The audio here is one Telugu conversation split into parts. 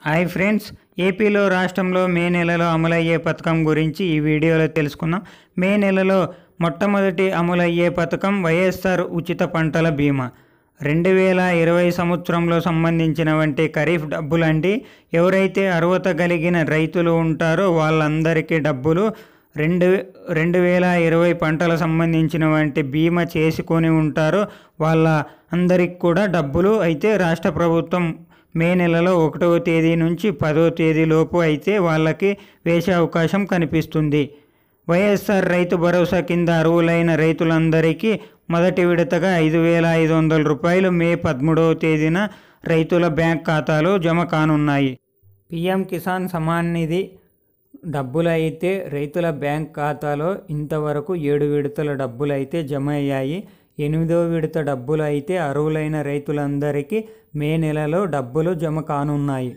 హాయ్ ఫ్రెండ్స్ ఏపీలో రాష్ట్రంలో మే నెలలో అమలయ్యే పథకం గురించి ఈ వీడియోలో తెలుసుకుందాం మే నెలలో మొట్టమొదటి అమలయ్యే పథకం వైఎస్ఆర్ ఉచిత పంటల బీమా రెండు వేల ఇరవై సంవత్సరంలో సంబంధించిన వంటి ఖరీఫ్ డబ్బులండి ఎవరైతే అర్హత కలిగిన రైతులు ఉంటారో వాళ్ళందరికీ డబ్బులు రెండు రెండు వేల ఇరవై పంటలకు సంబంధించిన వంటి బీమా చేసుకొని ఉంటారో వాళ్ళ అందరికి కూడా డబ్బులు అయితే రాష్ట్ర ప్రభుత్వం మే నెలలో ఒకటవ తేదీ నుంచి పదవ తేదీ లోపు అయితే వాళ్ళకి వేసే అవకాశం కనిపిస్తుంది వైఎస్ఆర్ రైతు భరోసా కింద అర్హులైన రైతులందరికీ మొదటి విడతగా ఐదు వేల ఐదు వందల రూపాయలు మే పదమూడవ తేదీన రైతుల బ్యాంక్ ఖాతాలో జమ కానున్నాయి పిఎం కిసాన్ సమాన్ నిధి డబ్బులు అయితే రైతుల బ్యాంక్ ఖాతాలో ఇంతవరకు ఏడు విడతల డబ్బులు అయితే జమ అయ్యాయి ఎనిమిదో విడత డబ్బులు అయితే అర్హులైన రైతులందరికీ మే నెలలో డబ్బులు జమ కానున్నాయి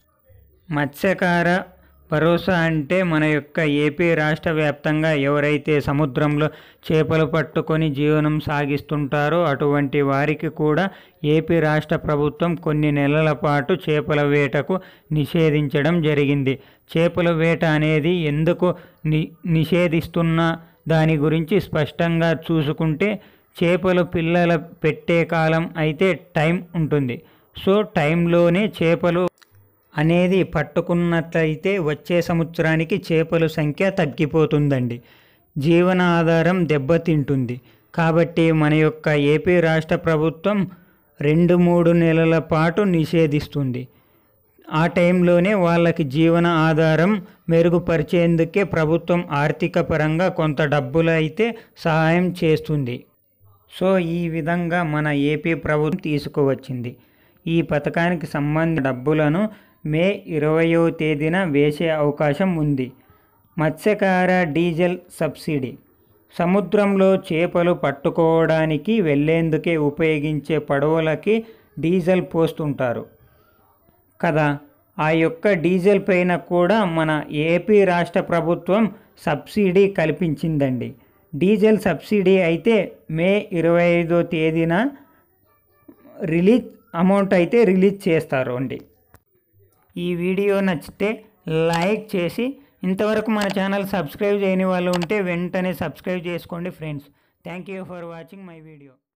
మత్స్యకార భరోసా అంటే మన యొక్క ఏపీ రాష్ట్ర వ్యాప్తంగా ఎవరైతే సముద్రంలో చేపలు పట్టుకొని జీవనం సాగిస్తుంటారో అటువంటి వారికి కూడా ఏపీ రాష్ట్ర ప్రభుత్వం కొన్ని నెలల పాటు చేపల వేటకు నిషేధించడం జరిగింది చేపల వేట అనేది ఎందుకు ని నిషేధిస్తున్న దాని గురించి స్పష్టంగా చూసుకుంటే చేపలు పిల్లల పెట్టే కాలం అయితే టైం ఉంటుంది సో టైంలోనే చేపలు అనేది పట్టుకున్నట్లయితే వచ్చే సంవత్సరానికి చేపల సంఖ్య తగ్గిపోతుందండి జీవన ఆధారం దెబ్బతింటుంది కాబట్టి మన యొక్క ఏపీ రాష్ట్ర ప్రభుత్వం రెండు మూడు నెలల పాటు నిషేధిస్తుంది ఆ టైంలోనే వాళ్ళకి జీవన ఆధారం మెరుగుపరిచేందుకే ప్రభుత్వం ఆర్థిక పరంగా కొంత డబ్బులు అయితే సహాయం చేస్తుంది సో ఈ విధంగా మన ఏపీ ప్రభుత్వం తీసుకువచ్చింది ఈ పథకానికి సంబంధించిన డబ్బులను మే ఇరవయో తేదీన వేసే అవకాశం ఉంది మత్స్యకార డీజిల్ సబ్సిడీ సముద్రంలో చేపలు పట్టుకోవడానికి వెళ్ళేందుకే ఉపయోగించే పడవలకి డీజిల్ పోస్తుంటారు కదా ఆ యొక్క డీజిల్ పైన కూడా మన ఏపీ రాష్ట్ర ప్రభుత్వం సబ్సిడీ కల్పించిందండి డీజిల్ సబ్సిడీ అయితే మే ఇరవై ఐదో తేదీన రిలీజ్ అమౌంట్ అయితే రిలీజ్ చేస్తారు అండి ఈ వీడియో నచ్చితే లైక్ చేసి ఇంతవరకు మన ఛానల్ సబ్స్క్రైబ్ చేయని వాళ్ళు ఉంటే వెంటనే సబ్స్క్రైబ్ చేసుకోండి friends thank you for watching my video